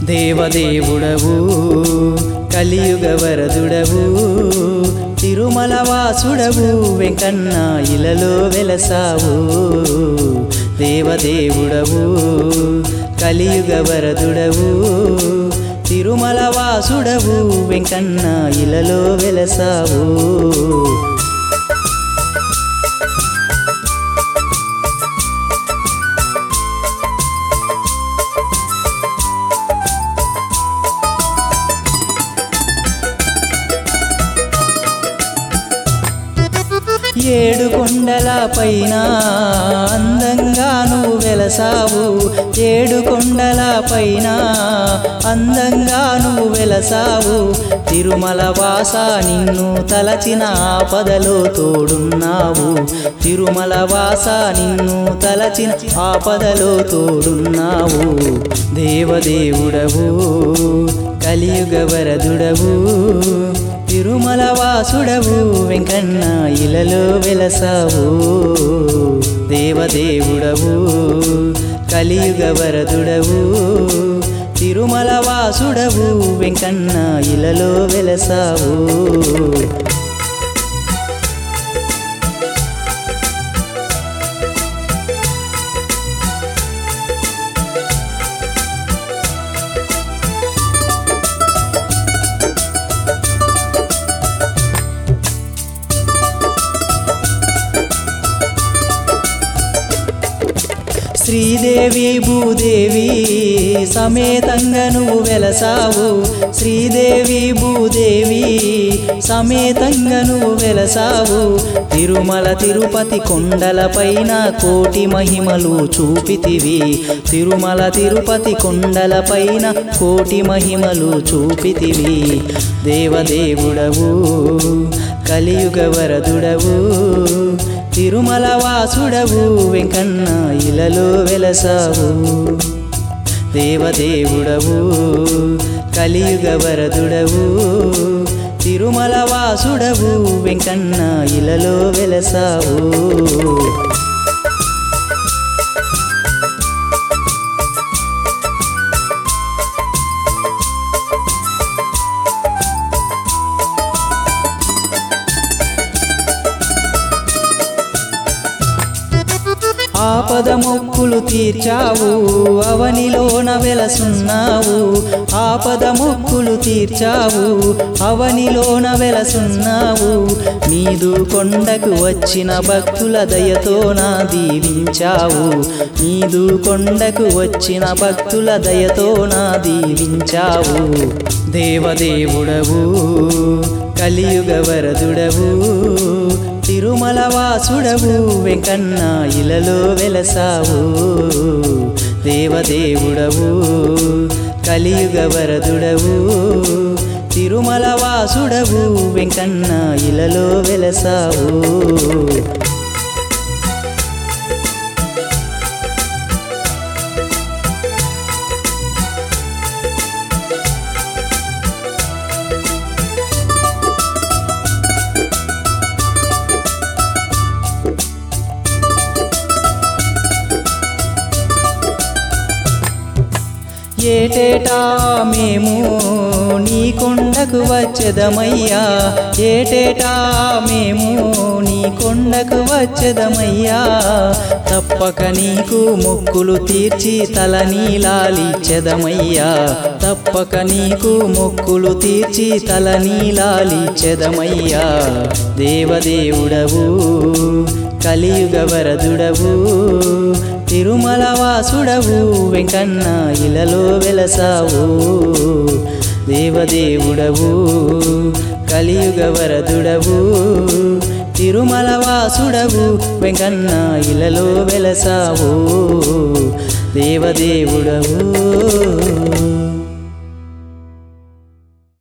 దేవదేవుడవు కలియుగ వరదుడవు తిరుమల వాసుడవు వెంకన్న ఇలలో వెలసావు దేవదేవుడవు కలియుగ వరదుడవు తిరుమల వాసుడవు వెంకన్న ఇలలో వెలసావు ఏడు కొండల పైన అందంగా నువ్వు వెలసావు ఏడు కొండల పైన అందంగా నువ్వు వెలసావు తిరుమల వాస నిన్ను తలచిన ఆపదలో తోడున్నావు తిరుమల వాస నిన్ను తలచిన ఆపదలో తోడున్నావు దేవదేవుడవు కలియుగ వరదుడవు తిరుమల వాసుడవు వెంకన్న ఇలలో వెలసావు దేవదేవుడవు కలియుగ వరదుడవు తిరుమల వాసుడవు వెంకన్న ఇలలో వెలసావు శ్రీదేవి భూదేవి సమేతంగా నువ్వు వెలసావు శ్రీదేవి భూదేవి సమేతంగా నువ్వు వెలసావు తిరుమల తిరుపతి కొండలపైన కోటి మహిమలు చూపితివి తిరుమల తిరుపతి కొండలపైన కోటి మహిమలు చూపితివి దేవదేవుడవు కలియుగ వరదుడవు తిరుమల వాసుడవు వెంకన్న ఇలలో వెలసావు దేవదేవుడవు కలియుగ వరదుడవు తిరుమల వాసుడవు వెంకన్న ఇలలో వెలసావు ఆపద మొక్కులు తీర్చావు అవనిలోన వెలసున్నావు ఆపద మొక్కులు తీర్చావు అవనిలోన వెలసున్నావు నీదు కొండకు వచ్చిన భక్తుల దయతో నా దీవించావు నీదు కొండకు వచ్చిన భక్తుల దయతో నా దీవించావు దేవదేవుడవు కలియుగ వరదుడవు తిరుమల వాసుడవు వెంకన్న ఇలలో వెలసావు దేవదేవుడవు కలియుగ వరదుడవు తిరుమల వాసుడవు వెంకన్న ఇలలో వెలసావు ఏటేటా మేము నీ కొండకు వచ్చెదమయ్యా ఏటేటా మేము నీ కొండకు వచ్చెదమయ్యా తప్పక నీకు మొక్కులు తీర్చి తల నీలాలిచ్చెదమయ్యా తప్పక నీకు మొక్కులు తీర్చి తల నీలాలిచ్చెదమయ్యా దేవదేవుడవు కలియుగ వరదుడవు తిరుమల వాసుడవు వెంకన్న ఇలలో వెలసావు దేవదేవుడవు కలియుగ వరదుడవు తిరుమల వాసుడవు వెంకన్న ఇలలో వెలసావు దేవదేవుడవు